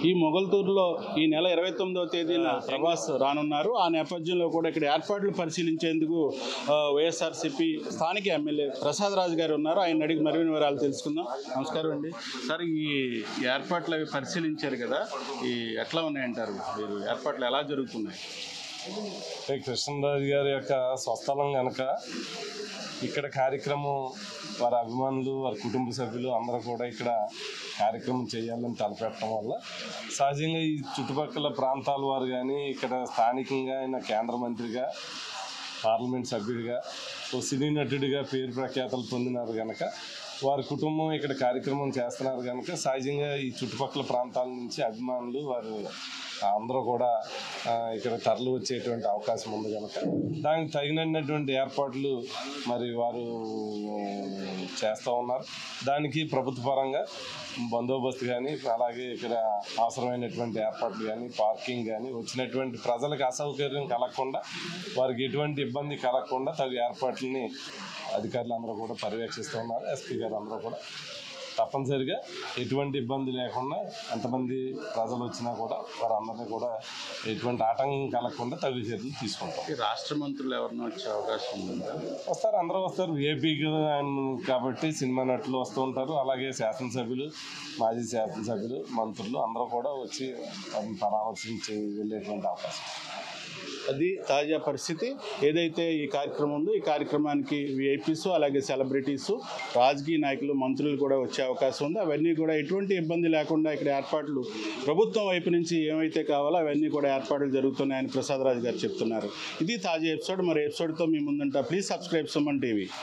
ఈ మొగల్తూరులో ఈ నెల ఇరవై తొమ్మిదవ తేదీన ప్రభాస్ రానున్నారు ఆ నేపథ్యంలో కూడా ఇక్కడ ఏర్పాట్లు పరిశీలించేందుకు ఆ, వైఎస్ఆర్సీపీ స్థానిక ఎమ్మెల్యే ప్రసాద్ రాజు గారు ఉన్నారు ఆయన అడిగి మరిన్ని వివరాలు తెలుసుకుందాం నమస్కారం అండి సార్ ఈ ఏర్పాట్లు అవి పరిశీలించారు కదా ఈ ఎట్లా ఉన్నాయంటారు మీరు ఏర్పాట్లు ఎలా జరుగుతున్నాయి అంటే కృష్ణరాజు గారి యొక్క స్వస్థలం కనుక ఇక్కడ కార్యక్రమం వారి అభిమానులు వారి కుటుంబ సభ్యులు అందరూ కూడా ఇక్కడ కార్యక్రమం చేయాలని తలపెట్టడం వల్ల సహజంగా ఈ చుట్టుపక్కల ప్రాంతాల వారు కానీ ఇక్కడ స్థానికంగా ఆయన కేంద్ర మంత్రిగా పార్లమెంట్ సభ్యుడిగా ఓ సినీ నటుడిగా పేరు ప్రఖ్యాతలు పొందినారు కనుక వారి కుటుంబం ఇక్కడ కార్యక్రమం చేస్తున్నారు కనుక సహజంగా ఈ చుట్టుపక్కల ప్రాంతాల నుంచి అభిమానులు వారు అందరూ కూడా ఆ, ఇక్కడ తరలి వచ్చేటువంటి అవకాశం ఉంది కనుక దానికి తగినటువంటి ఏర్పాట్లు మరి వారు చేస్తూ ఉన్నారు దానికి ప్రభుత్వ పరంగా బందోబస్తు కానీ అలాగే ఇక్కడ అవసరమైనటువంటి ఏర్పాట్లు కానీ పార్కింగ్ కానీ వచ్చినటువంటి ప్రజలకు అసౌకర్యం కలగకుండా వారికి ఎటువంటి ఇబ్బంది కలగకుండా తగు ఏర్పాట్లని అధికారులు అందరూ కూడా పర్యవేక్షిస్తూ ఉన్నారు ఎస్పీ గారు అందరూ కూడా తప్పనిసరిగా ఎటువంటి ఇబ్బంది లేకుండా ఎంతమంది ప్రజలు వచ్చినా కూడా వారందరినీ కూడా ఎటువంటి ఆటంకం కలగకుండా తగు చర్యలు తీసుకుంటాం ఈ రాష్ట్ర మంత్రులు ఎవరినో వచ్చే అవకాశం ఉందా వస్తారు అందరూ వస్తారు ఏపీకి కాబట్టి సినిమా నటులు వస్తూ ఉంటారు అలాగే శాసనసభ్యులు మాజీ శాసనసభ్యులు మంత్రులు అందరూ కూడా వచ్చి వారిని పరామర్శించి వెళ్ళేటువంటి అవకాశం అది తాజా పరిస్థితి ఏదైతే ఈ కార్యక్రమం ఉందో ఈ కార్యక్రమానికి విఐపీస్ అలాగే సెలబ్రిటీస్ రాజకీయ నాయకులు మంత్రులు కూడా వచ్చే అవకాశం ఉంది అవన్నీ కూడా ఎటువంటి ఇబ్బంది లేకుండా ఇక్కడ ఏర్పాట్లు ప్రభుత్వం వైపు నుంచి ఏమైతే కావాలో అవన్నీ కూడా ఏర్పాట్లు జరుగుతున్నాయని ప్రసాద్ రాజు గారు చెప్తున్నారు ఇది తాజా ఎపిసోడ్ మరి ఎపిసోడ్తో మీ ముందుంటా ప్లీజ్ సబ్స్క్రైబ్ సుమన్ టీవీ